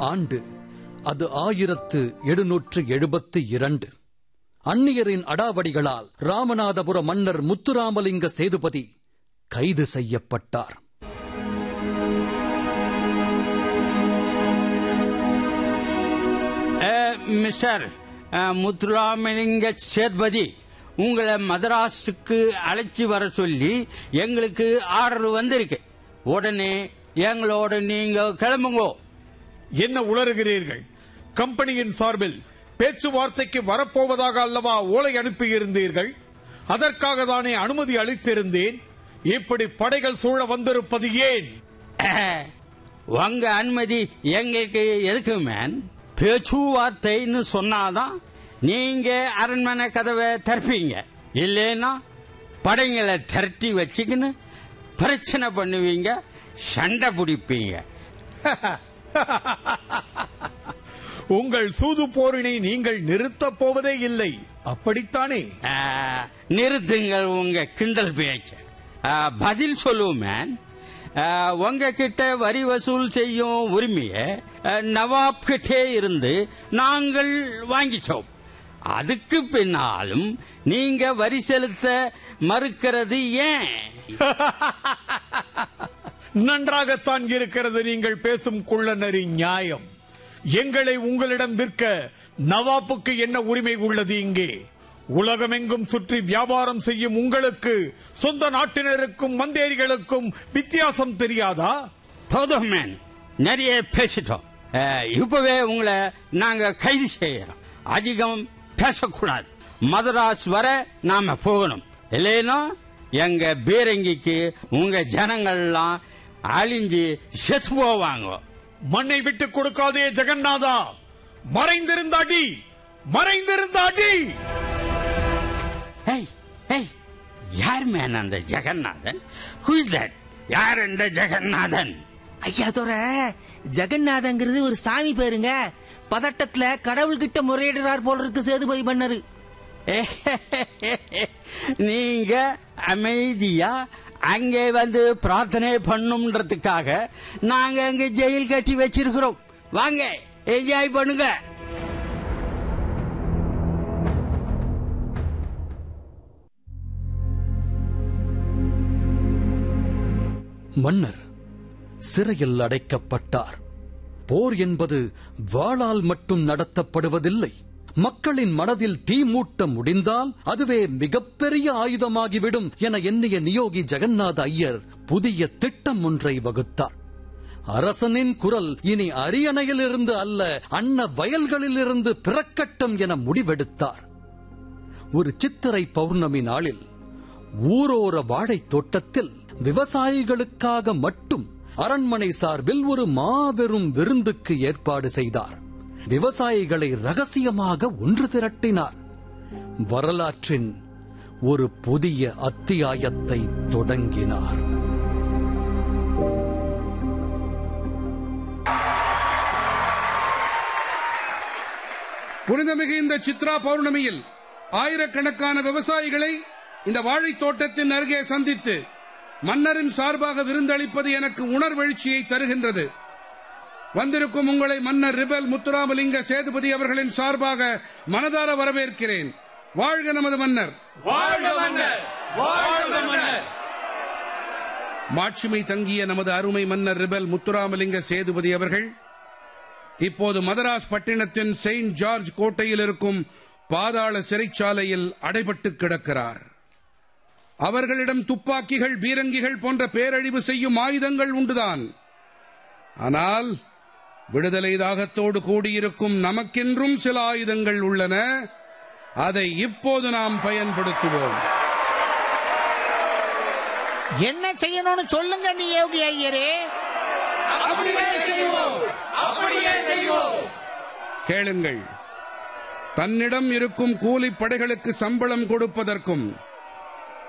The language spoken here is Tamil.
ஆண்டு அது ஆயிரத்து எழுநூற்று எழுபத்து இரண்டு அந்நியரின் அடாவடிகளால் ராமநாதபுர மன்னர் முத்துராமலிங்க சேதுபதி கைது செய்யப்பட்டார் மிஸ்டர் முத்துராமலிங்க சேத்பதி உங்களை மதராஸுக்கு அழைச்சி வர சொல்லி எங்களுக்கு ஆர்டர் வந்திருக்கு உடனே எங்களோட நீங்க கிளம்புங்கோ என்ன உளறுகிறீர்கள் கம்பெனியின் சார்பில் பேச்சுவார்த்தைக்கு வரப்போவதாக அல்லவா ஓலை அனுப்பியிருந்தீர்கள் அதற்காக தானே அனுமதி அளித்திருந்தேன் இப்படி படைகள் சூழ வந்திருப்பது ஏன் அஹ், உங்க அனுமதி எங்களுக்கு எதுக்கு மேன் பேச்சுவார்த்தைன்னு சொன்னாதான் நீங்க அரண்மனை கதவை திறப்பீங்க இல்லைன்னா படைங்களை திரட்டி வச்சுக்கின்னு பிரச்சனை பண்ணுவீங்க சண்டை பிடிப்பீங்க உங்கள் சூது போரினை நீங்கள் நிறுத்தப் போவதே இல்லை அப்படித்தானே ஆ, நிறுத்துங்கள் உங்க கிண்டல் பேச்ச ஆ, பதில் சொல்லுவோம் மேன் ஆ, உங்ககிட்ட வரி வசூல் செய்யும் உரிமையை ஆ, நவாப் கிட்டே இருந்து நாங்கள் வாங்கிட்டோம் அதுக்கு பின்னாலும் நீங்க வரி செலுத்த மறுக்கிறது ஏன் நன்றாகத்தான் இருக்கிறது நீங்கள் பேசும் குள்ளநரி நியாயம் எங்களை உங்களிடம் விற்க நவாப்புக்கு என்ன உரிமை உள்ளது இங்கே உலகமெங்கும் சுற்றி வியாபாரம் செய்யும் உங்களுக்கு சொந்த நாட்டினருக்கும் மந்தேரிகளுக்கும் வித்தியாசம் தெரியாதா போதும் மேன் நிறைய பேசிட்டோம் ஆ, இப்பவே உங்களை நாங்க கைது செய்யறோம் அதிகம் பேசக்கூடாது மதராஸ் வர நாம போகணும் இல்லைன்னா எங்க பீரங்கிக்கு உங்க ஜனங்கள்லாம் அழிஞ்சு செத்து போவாங்க மண்ணை விட்டு கொடுக்காதே ஜெகநாதா மறைந்திருந்த அடி மறைந்திருந்த அடி ஏய் ஏய் யார் மேன் அந்த ஜெகநாதன் ஹூ இஸ் தட் யார் அந்த ஜெகநாதன் ஐயா தோற ஜெகநாதங்கிறது ஒரு சாமி பேருங்க பதட்டத்துல கடவுள்கிட்ட முறையிடுறார் போல இருக்கு சேதுபதி பண்ணரு நீங்க அமைதியா அங்கே வந்து பிரார்த்தனை பண்ணும்ன்றதுக்காக நாங்க அங்க ஜெயில் கட்டி வச்சிருக்கிறோம் வாங்க என்ஜாய் பண்ணுங்க மன்னர் சிறையில் அடைக்கப்பட்டார் போர் என்பது வாளால் மட்டும் நடத்தப்படுவதில்லை மக்களின் மனதில் தீ மூட்ட முடிந்தால் அதுவே மிகப்பெரிய ஆயுதமாகிவிடும் என எண்ணிய நியோகி ஜெகநாத ஐயர் புதிய திட்டம் ஒன்றை வகுத்தார் அரசனின் குரல் இனி அரியணையிலிருந்து அல்ல அன்ன வயல்களிலிருந்து பிறக்கட்டும் என முடிவெடுத்தார் ஒரு சித்திரை பௌர்ணமி நாளில் ஊரோர வாழைத் தோட்டத்தில் விவசாயிகளுக்காக மட்டும் அரண்மனை சார்பில் ஒரு மாபெரும் விருந்துக்கு ஏற்பாடு செய்தார் விவசாயிகளை ரகசியமாக ஒன்று திரட்டினார் வரலாற்றின் ஒரு புதிய அத்தியாயத்தை தொடங்கினார் புனிதமிகு இந்த சித்ரா பௌர்ணமியில் ஆயிரக்கணக்கான விவசாயிகளை இந்த வாழைத் தோட்டத்தின் அருகே சந்தித்து மன்னரின் சார்பாக விருந்தளிப்பது எனக்கு உணர்வெழுச்சியை தருகின்றது வந்திருக்கும் உங்களை மன்னர் ரிபல் முத்துராமலிங்க சேதுபதி அவர்களின் சார்பாக மனதார வரவேற்கிறேன் வாழ்க நமது மன்னர் மாட்சிமை தங்கிய நமது அருமை மன்னர் ரிபல் முத்துராமலிங்க சேதுபதி அவர்கள் இப்போது மதராஸ் பட்டினத்தின் செயின்ட் ஜார்ஜ் கோட்டையில் இருக்கும் பாதாள சிறைச்சாலையில் அடைபட்டு கிடக்கிறார் அவர்களிடம் துப்பாக்கிகள் பீரங்கிகள் போன்ற பேரழிவு செய்யும் ஆயுதங்கள் உண்டுதான் ஆனால் விடுதலை தாகத்தோடு கூடியிருக்கும் நமக்கென்றும் சில ஆயுதங்கள் உள்ளன அதை இப்போது நாம் பயன்படுத்துவோம் என்ன செய்யணும்னு சொல்லுங்க நீ யோகி ஐயரே கேளுங்கள் தன்னிடம் இருக்கும் கூலிப் படைகளுக்கு சம்பளம் கொடுப்பதற்கும்